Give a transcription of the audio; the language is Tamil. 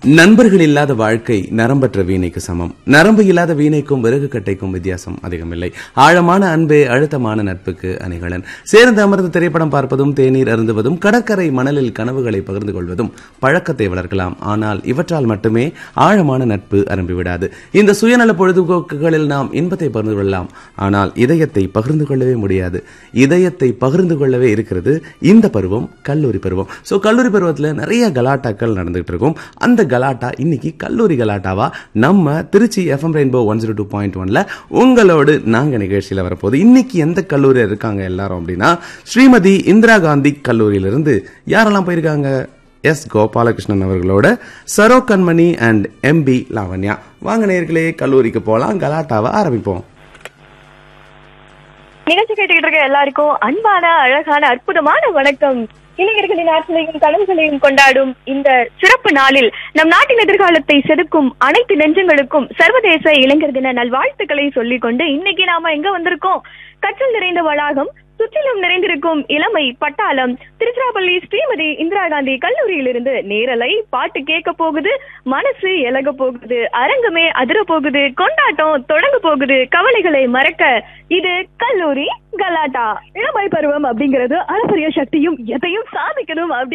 நண்பர்கள் இல்லாத வாழ்க்கை நரம்பற்ற வீணைக்கு சமம் நரம்பு இல்லாத வீணைக்கும் விறகு கட்டைக்கும் வித்தியாசம் அதிகமில்லை ஆழமான அன்பே அழுத்தமான நட்புக்கு அணிகலன் சேர்ந்து அமர்ந்து திரைப்படம் பார்ப்பதும் தேநீர் அருந்துவதும் கடற்கரை மணலில் கனவுகளை பகிர்ந்து கொள்வதும் பழக்கத்தை வளர்க்கலாம் ஆனால் இவற்றால் மட்டுமே ஆழமான நட்பு அரும்பிவிடாது இந்த சுயநல பொழுதுபோக்குகளில் நாம் இன்பத்தை பகிர்ந்து கொள்ளலாம் ஆனால் இதயத்தை பகிர்ந்து கொள்ளவே முடியாது இதயத்தை பகிர்ந்து கொள்ளவே இருக்கிறது இந்த பருவம் கல்லூரி பருவம் சோ கல்லூரி பருவத்துல நிறைய கலாட்டாக்கள் நடந்துகிட்டு இருக்கும் அந்த கலாட்டா இன்னைக்கு கல்லூரி கலாட்டாவா நம்ம Trichy FM rainbow one zero two point ஒன்ல உங்களோடு நாங்க நிகழ்ச்சியில வரப்போகுது இன்னைக்கு எந்த கல்லூரியில் இருக்காங்க எல்லாரும் அப்படின்னா ஸ்ரீமதி இந்திரா காந்தி கல்லூரியிலிருந்து யாரெல்லாம் போயிருக்காங்க எஸ் கோபாலகிருஷ்ணன் அவர்களோட சரோ கண்மணி அண்ட் எம்பி லாவண்யா வாங்க நேர்களே கல்லூரிக்கு போலாம் கலாட்டாவை ஆரம்பிப்போம் நிகழ்ச்சி கேட்டுக்கிட்டு இருக்க எல்லாருக்கும் அன்பான அழகான அற்புதமான வணக்கம் இளைஞர்களின் ஆற்றலையும் கனவுகளையும் கொண்டாடும் இந்த சிறப்பு நாளில் நம் நாட்டின் எதிர்காலத்தை செதுக்கும் அனைத்து நெஞ்சங்களுக்கும் சர்வதேச இளைஞர் தின நல்வாழ்த்துக்களை சொல்லிக் கொண்டு இன்னைக்கு நாம எங்க வந்திருக்கோம் கற்றல் நிறைந்த வளாகம் சுற்றிலும் நிறைந்திருக்கும் இளமை பட்டாளம் திருச்சிராப்பள்ளி ஸ்ரீமதி இந்திரா காந்தி கல்லூரியிலிருந்து நேரலை பாட்டு கேட்க போகுது மனசு இலக போகுது அரங்கமே அதிர போகுது கொண்டாட்டம் தொடங்க போகுது கவலைகளை மறக்க இது கல்லூரி கலாட்டா இளமை பருவம் அப்படிங்கிறது அளப்பரிய சக்தியும் எதையும் சாதிக்கணும் அப்படி